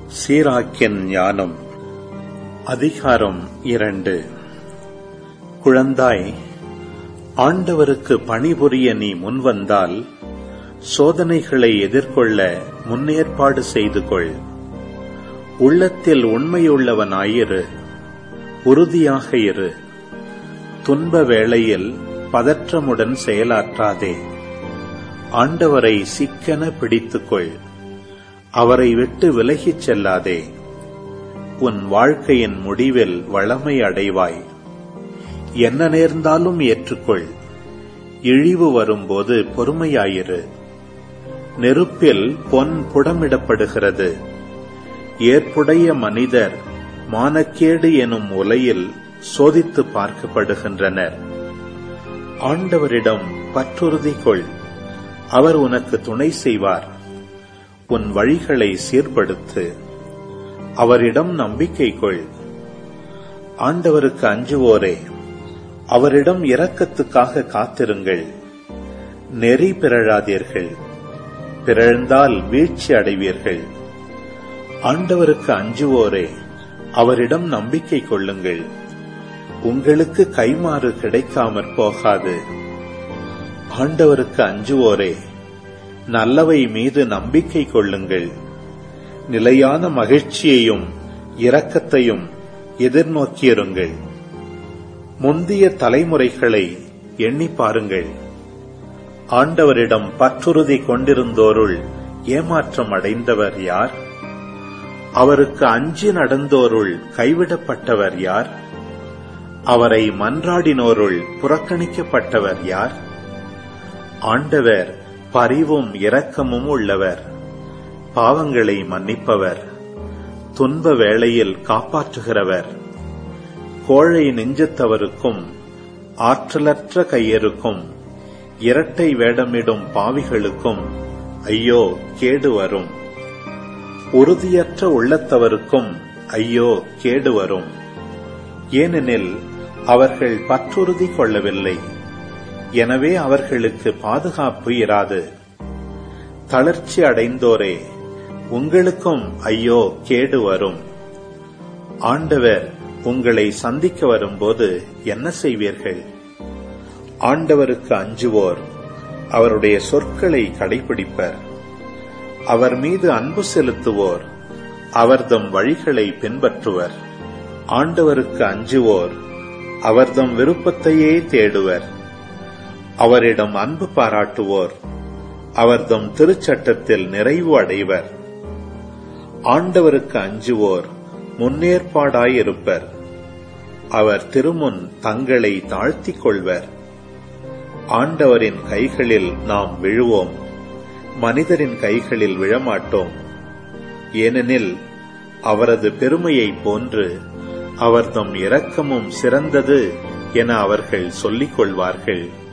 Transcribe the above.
சீராக்கின் ஞானம் அதிகாரம் இரண்டு குழந்தாய் ஆண்டவருக்கு பணிபுரிய நீ முன்வந்தால் சோதனைகளை எதிர்கொள்ள முன்னேற்பாடு செய்து கொள் உள்ளத்தில் உண்மையுள்ளவனாயிரு உறுதியாக இரு துன்ப வேளையில் பதற்றமுடன் செயலாற்றாதே ஆண்டவரை சிக்கென பிடித்துக்கொள் அவரை விட்டு விலகிச் செல்லாதே உன் வாழ்க்கையின் முடிவில் வளமை அடைவாய் என்ன நேர்ந்தாலும் ஏற்றுக்கொள் இழிவு வரும்போது பொறுமையாயிரு நெருப்பில் பொன் புடமிடப்படுகிறது ஏற்புடைய மனிதர் மானக்கேடு எனும் உலையில் சோதித்து பார்க்கப்படுகின்றனர் ஆண்டவரிடம் பற்றுறுதி கொள் அவர் உனக்கு துணை செய்வார் உன் வழிகளை சீர்படுத்து அவரிடம் நம்பிக்கை கொள் ஆண்டவருக்கு அஞ்சுவோரே அவரிடம் இரக்கத்துக்காக காத்திருங்கள் நெறி பிறழாதீர்கள் பிறழ்ந்தால் வீழ்ச்சி அடைவீர்கள் ஆண்டவருக்கு அஞ்சுவோரே அவரிடம் நம்பிக்கை கொள்ளுங்கள் உங்களுக்கு கைமாறு கிடைக்காமற் போகாது ஆண்டவருக்கு அஞ்சுவோரே நல்லவை மீது நம்பிக்கை கொள்ளுங்கள் நிலையான மகிழ்ச்சியையும் இரக்கத்தையும் எதிர்நோக்கியிருங்கள் முந்திய தலைமுறைகளை எண்ணி பாருங்கள் ஆண்டவரிடம் பற்றுறுதி கொண்டிருந்தோருள் ஏமாற்றம் அடைந்தவர் யார் அவருக்கு அஞ்சி நடந்தோருள் கைவிடப்பட்டவர் யார் அவரை மன்றாடினோருள் புறக்கணிக்கப்பட்டவர் யார் ஆண்டவர் பரிவும் இரக்கமும் உள்ளவர் பாவங்களை மன்னிப்பவர் துன்ப வேளையில் காப்பாற்றுகிறவர் கோழை நெஞ்சத்தவருக்கும் ஆற்றலற்ற கையருக்கும் இரட்டை வேடமிடும் பாவிகளுக்கும் ஐயோ கேடு வரும் உறுதியற்ற உள்ளத்தவருக்கும் ஐயோ கேடு வரும் ஏனெனில் அவர்கள் பற்றுறுதி கொள்ளவில்லை எனவே அவர்களுக்கு பாதுகாப்பு இராது தளர்ச்சி அடைந்தோரே உங்களுக்கும் ஐயோ கேடு வரும் ஆண்டவர் உங்களை சந்திக்க வரும்போது என்ன செய்வீர்கள் ஆண்டவருக்கு அஞ்சுவோர் அவருடைய சொற்களை கடைபிடிப்பர் அவர் மீது அன்பு செலுத்துவோர் அவர்தம் வழிகளை பின்பற்றுவர் ஆண்டவருக்கு அஞ்சுவோர் அவர்தம் விருப்பத்தையே தேடுவர் அவரிடம் அன்பு பாராட்டுவோர் அவர்தம் திருச்சட்டத்தில் நிறைவு அடைவர் ஆண்டவருக்கு அஞ்சுவோர் முன்னேற்பாடாயிருப்பர் அவர் திருமுன் தங்களை தாழ்த்திக் கொள்வர் ஆண்டவரின் கைகளில் நாம் விழுவோம் மனிதரின் கைகளில் விழமாட்டோம் ஏனெனில் அவரது பெருமையைப் போன்று அவர்தம் இரக்கமும் சிறந்தது என அவர்கள் சொல்லிக் கொள்வார்கள்